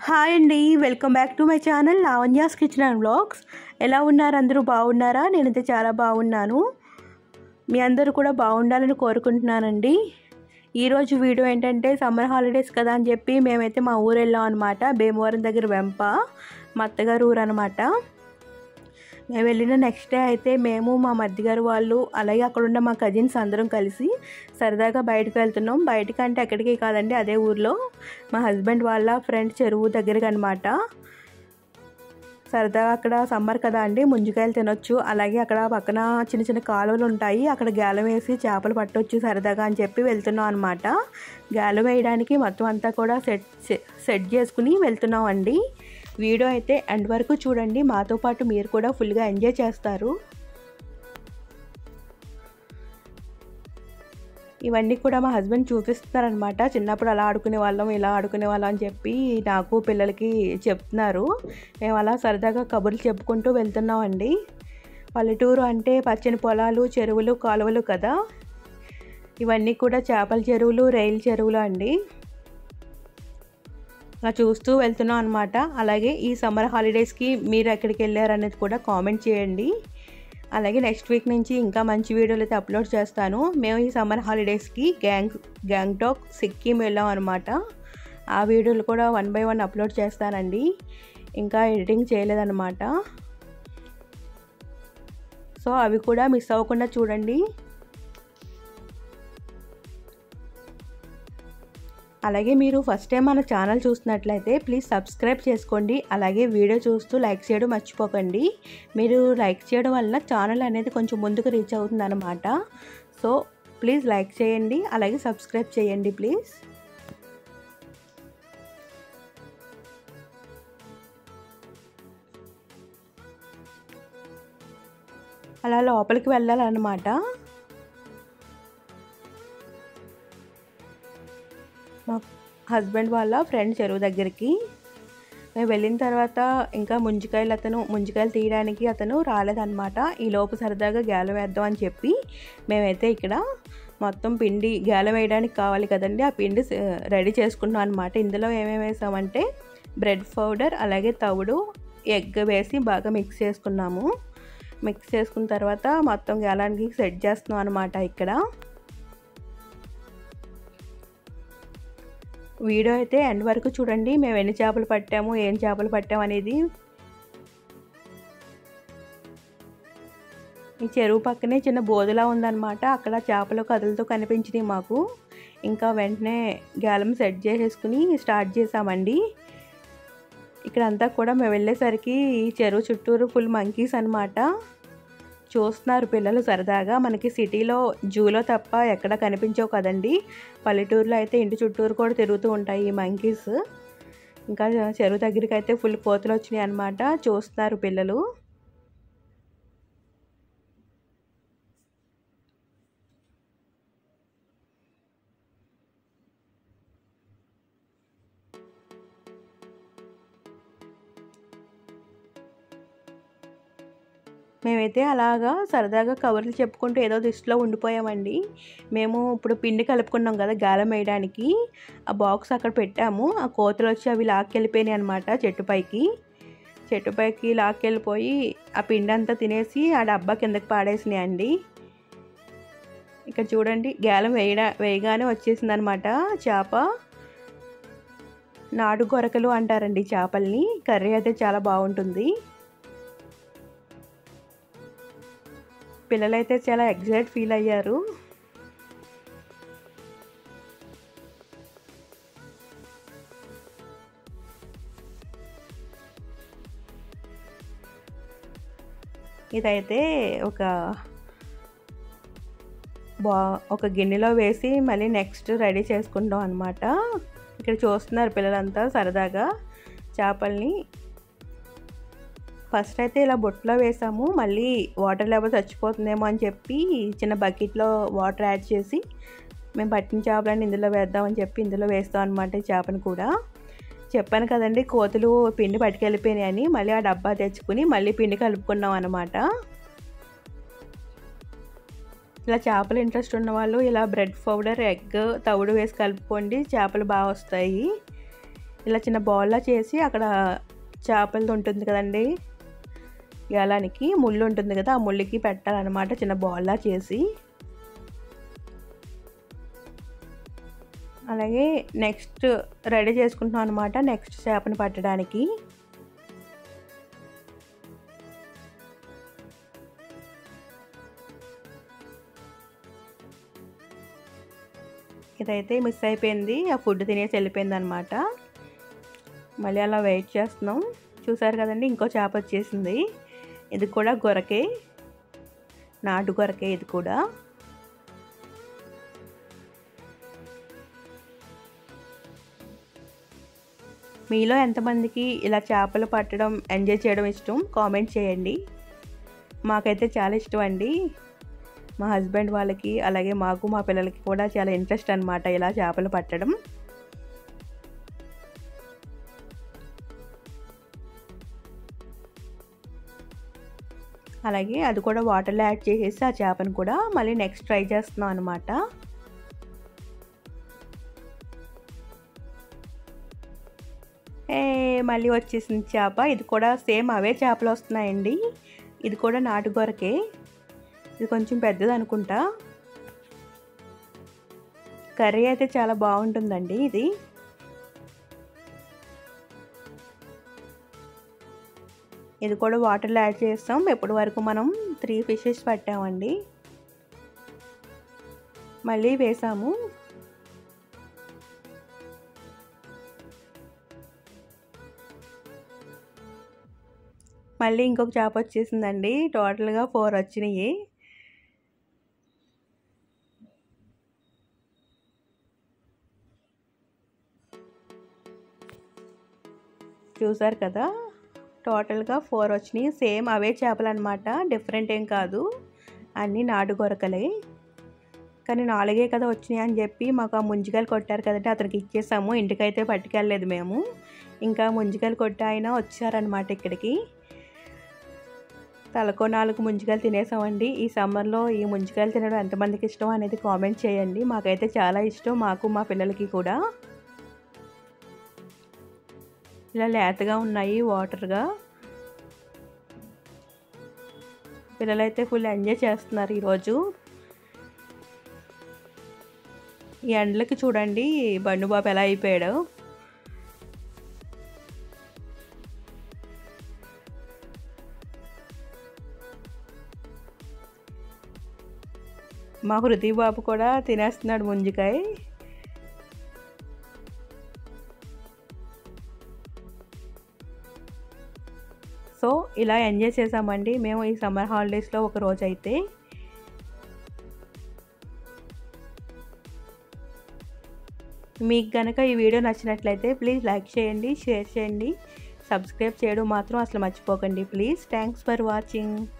hi అండి welcome back to my channel Lavanya's kitchen and blogs ఎలా ఉన్నారు అందరూ బాగున్నారా నేనైతే చాలా బాగున్నాను మీ అందరూ కూడా బాగుండాలని కోరుకుంటున్నానండి ఈరోజు వీడియో ఏంటంటే సమ్మర్ హాలిడేస్ కదా అని చెప్పి మేమైతే మా ఊరు వెళ్ళాం అనమాట భీమవరం దగ్గర వెంప మా అత్తగారు ఊరు అనమాట మేము వెళ్ళిన నెక్స్ట్ డే అయితే మేము మా మధ్యగారు వాళ్ళు అలాగే అక్కడ ఉన్న మా కజిన్స్ అందరం కలిసి సరదాగా బయటకు వెళ్తున్నాం బయటకు అంటే ఎక్కడికి కాదండి అదే ఊర్లో మా హస్బెండ్ వాళ్ళ ఫ్రెండ్ చెరువు దగ్గరికి అనమాట సరదాగా అక్కడ సమ్మర్ కదా అండి ముంజికాయలు తినొచ్చు అలాగే అక్కడ పక్కన చిన్న చిన్న కాలువలు ఉంటాయి అక్కడ గ్యాలం వేసి చేపలు పట్టొచ్చు సరదాగా అని చెప్పి వెళ్తున్నాం అనమాట గ్యాలం వేయడానికి మొత్తం అంతా కూడా సెట్ సెట్ చేసుకుని వెళ్తున్నాం అండి వీడియో అయితే ఎండ్ వరకు చూడండి మాతో పాటు మీరు కూడా ఫుల్గా ఎంజాయ్ చేస్తారు ఇవన్నీ కూడా మా హస్బెండ్ చూపిస్తున్నారనమాట చిన్నప్పుడు అలా ఆడుకునే వాళ్ళం ఇలా ఆడుకునే వాళ్ళం అని చెప్పి నాకు పిల్లలకి చెప్తున్నారు మేము అలా సరదాగా కబుర్లు చెప్పుకుంటూ వెళ్తున్నామండి పల్లెటూరు అంటే పచ్చని పొలాలు చెరువులు కాలువలు కదా ఇవన్నీ కూడా చేపల చెరువులు రైలు చెరువులు అండి అలా చూస్తూ వెళ్తున్నాం అనమాట అలాగే ఈ సమ్మర్ హాలిడేస్కి మీరు ఎక్కడికి వెళ్ళారు అనేది కూడా కామెంట్ చేయండి అలాగే నెక్స్ట్ వీక్ నుంచి ఇంకా మంచి వీడియోలు అయితే అప్లోడ్ చేస్తాను మేము ఈ సమ్మర్ హాలిడేస్కి గ్యాంగ్ గ్యాంగ్టాక్ సిక్కిం వెళ్ళాం అనమాట ఆ వీడియోలు కూడా వన్ బై వన్ అప్లోడ్ చేస్తానండి ఇంకా ఎడిటింగ్ చేయలేదన్నమాట సో అవి కూడా మిస్ అవ్వకుండా చూడండి అలాగే మీరు ఫస్ట్ టైం మన ఛానల్ చూస్తున్నట్లయితే ప్లీజ్ సబ్స్క్రైబ్ చేసుకోండి అలాగే వీడియో చూస్తూ లైక్ చేయడం మర్చిపోకండి మీరు లైక్ చేయడం వల్ల ఛానల్ అనేది కొంచెం ముందుకు రీచ్ అవుతుంది అనమాట సో ప్లీజ్ లైక్ చేయండి అలాగే సబ్స్క్రైబ్ చేయండి ప్లీజ్ అలా లోపలికి వెళ్ళాలన్నమాట మా హస్బెండ్ వాళ్ళ ఫ్రెండ్ చెరువు దగ్గరికి మేము వెళ్ళిన తర్వాత ఇంకా ముంజికాయలు అతను ముంజికాయలు తీయడానికి అతను రాలేదన్నమాట ఈ లోపు సరదాగా గ్యాల వేద్దాం అని చెప్పి మేమైతే ఇక్కడ మొత్తం పిండి గ్యాల వేయడానికి కావాలి కదండి ఆ పిండి రెడీ చేసుకున్నాం అనమాట ఇందులో ఏమేమి వేసామంటే బ్రెడ్ పౌడర్ అలాగే తవుడు ఎగ్ వేసి బాగా మిక్స్ చేసుకున్నాము మిక్స్ చేసుకున్న తర్వాత మొత్తం గ్యాలానికి సెట్ చేస్తున్నాం అనమాట ఇక్కడ వీడియో అయితే ఎండ్ వరకు చూడండి మేము ఎన్ని చేపలు పట్టాము ఏం చేపలు పట్టాము అనేది ఈ చెరువు పక్కనే చిన్న బోధలా ఉందన్నమాట అక్కడ చేపలు కదులతో కనిపించినాయి మాకు ఇంకా వెంటనే గ్యాలం సెట్ చేసేసుకుని స్టార్ట్ చేసామండి ఇక్కడంతా కూడా మేము వెళ్ళేసరికి ఈ చెరువు చుట్టూరు ఫుల్ మంకీస్ అనమాట చూస్తున్నారు పిల్లలు సరదాగా మనకి సిటీలో జూలో తప్ప ఎక్కడ కనిపించవు కదండి పల్లెటూరులో అయితే ఇంటి చుట్టూరు కూడా తిరుగుతూ ఉంటాయి ఈ మంకీస్ ఇంకా చెరువు దగ్గరికి అయితే ఫుల్ కోతులు వచ్చినాయి అనమాట చూస్తున్నారు పిల్లలు మేమైతే అలాగా సరదాగా కవర్లు చెప్పుకుంటూ ఏదో దృష్టిలో ఉండిపోయామండి మేము ఇప్పుడు పిండి కలుపుకున్నాం కదా గాలం వేయడానికి ఆ బాక్స్ అక్కడ పెట్టాము ఆ కోతలు వచ్చి అవి లాక్కెళ్ళిపోయినాయి అనమాట చెట్టుపైకి చెట్టుపైకి లాక్కెళ్ళిపోయి ఆ పిండి అంతా తినేసి ఆ డబ్బా కిందకి పాడేసినాయి అండి ఇక్కడ చూడండి గాలం వేయడా వేయగానే వచ్చేసింది అనమాట చేప నాడు గొరకలు అంటారండి చేపల్ని కర్రీ అయితే చాలా బాగుంటుంది పిల్లలైతే చాలా ఎగ్జైట్ ఫీల్ అయ్యారు ఇదైతే ఒక బా ఒక గిన్నెలో వేసి మళ్ళీ నెక్స్ట్ రెడీ చేసుకుంటాం అనమాట ఇక్కడ చూస్తున్నారు పిల్లలంతా సరదాగా చేపల్ని ఫస్ట్ అయితే ఇలా బొట్లో వేసాము మళ్ళీ వాటర్ లెవెల్ చచ్చిపోతుందేమో అని చెప్పి చిన్న బకెట్లో వాటర్ యాడ్ చేసి మేము పట్టిన చేపలని ఇందులో వేద్దామని చెప్పి ఇందులో వేస్తాం అనమాట ఈ చేపను కూడా చెప్పాను కదండి కోతులు పిండి పట్టుకెళ్ళిపోయినాయని మళ్ళీ ఆ డబ్బా తెచ్చుకుని మళ్ళీ పిండి కలుపుకున్నాం అనమాట ఇలా చేపలు ఇంట్రెస్ట్ ఉన్న వాళ్ళు ఇలా బ్రెడ్ పౌడర్ ఎగ్ తవుడు వేసి కలుపుకోండి చేపలు బాగా వస్తాయి ఇలా చిన్న బాల్లా చేసి అక్కడ చేపలది ఉంటుంది కదండి గలానికి ముళ్ళు ఉంటుంది కదా ఆ ముళ్ళుకి పెట్టాలన్నమాట చిన్న బాల్లా చేసి అలాగే నెక్స్ట్ రెడీ చేసుకుంటున్నాం అనమాట నెక్స్ట్ చేపని పట్టడానికి ఇదైతే మిస్ అయిపోయింది ఆ ఫుడ్ తినేసి వెళ్ళిపోయింది అనమాట మళ్ళీ అలా వెయిట్ చేస్తున్నాం చూసారు కదండి ఇంకో చేప వచ్చేసింది ఇది కూడా గొరకే నాటు గొరకే ఇది కూడా మీలో ఎంతమందికి ఇలా చేపలు పట్టడం ఎంజాయ్ చేయడం ఇష్టం కామెంట్ చేయండి మాకైతే చాలా ఇష్టం అండి మా హస్బెండ్ వాళ్ళకి అలాగే మాకు మా పిల్లలకి కూడా చాలా ఇంట్రెస్ట్ అనమాట ఇలా చేపలు పట్టడం అలాగే అది కూడా వాటర్లో యాడ్ చేసేసి ఆ చేపను కూడా మళ్ళీ నెక్స్ట్ ట్రై చేస్తున్నాం అనమాట ఏ మళ్ళీ వచ్చేసింది చేప ఇది కూడా సేమ్ అవే చేపలు వస్తున్నాయండి ఇది కూడా నాటుగొరకే ఇది కొంచెం పెద్దది అనుకుంటా కర్రీ అయితే చాలా బాగుంటుందండి ఇది ఇది కూడా వాటర్లో యాడ్ చేస్తాం ఇప్పటి వరకు మనం త్రీ ఫిషెస్ పట్టామండి మళ్ళీ వేసాము మళ్ళీ ఇంకొక చేప వచ్చేసిందండి టోటల్గా ఫోర్ వచ్చినాయి చూసారు కదా టోటల్గా ఫోర్ వచ్చినాయి సేమ్ అవే చేపలు అనమాట డిఫరెంట్ ఏం కాదు అన్నీ నాటు గొరకలే కానీ నాలుగే కదా వచ్చినాయి అని చెప్పి మాకు ఆ ముంజికాయలు కొట్టారు కదంటే అతనికి ఇచ్చేసాము ఇంటికైతే పట్టుకెళ్ళలేదు మేము ఇంకా ముంజికాయలు కొట్టి ఆయన వచ్చారనమాట ఇక్కడికి తలకో నాలుగు ముంజికాయలు తినేసామండి ఈ సమ్మర్లో ఈ ముంజికాయలు తినడం ఎంతమందికి ఇష్టం అనేది కామెంట్ చేయండి మాకైతే చాలా ఇష్టం మాకు మా పిల్లలకి కూడా ఇలా లేతగా ఉన్నాయి వాటర్గా పిల్లలైతే ఫుల్ ఎంజాయ్ చేస్తున్నారు ఈరోజు ఈ ఎండలకి చూడండి బండు బాబు ఎలా అయిపోయాడు మా హృదయ బాబు కూడా తినేస్తున్నాడు ముంజికాయ సో ఇలా ఎంజాయ్ చేసామండి మేము ఈ సమ్మర్ హాలిడేస్లో ఒక రోజు అయితే మీకు కనుక ఈ వీడియో నచ్చినట్లయితే ప్లీజ్ లైక్ చేయండి షేర్ చేయండి సబ్స్క్రైబ్ చేయడం మాత్రం అసలు మర్చిపోకండి ప్లీజ్ థ్యాంక్స్ ఫర్ వాచింగ్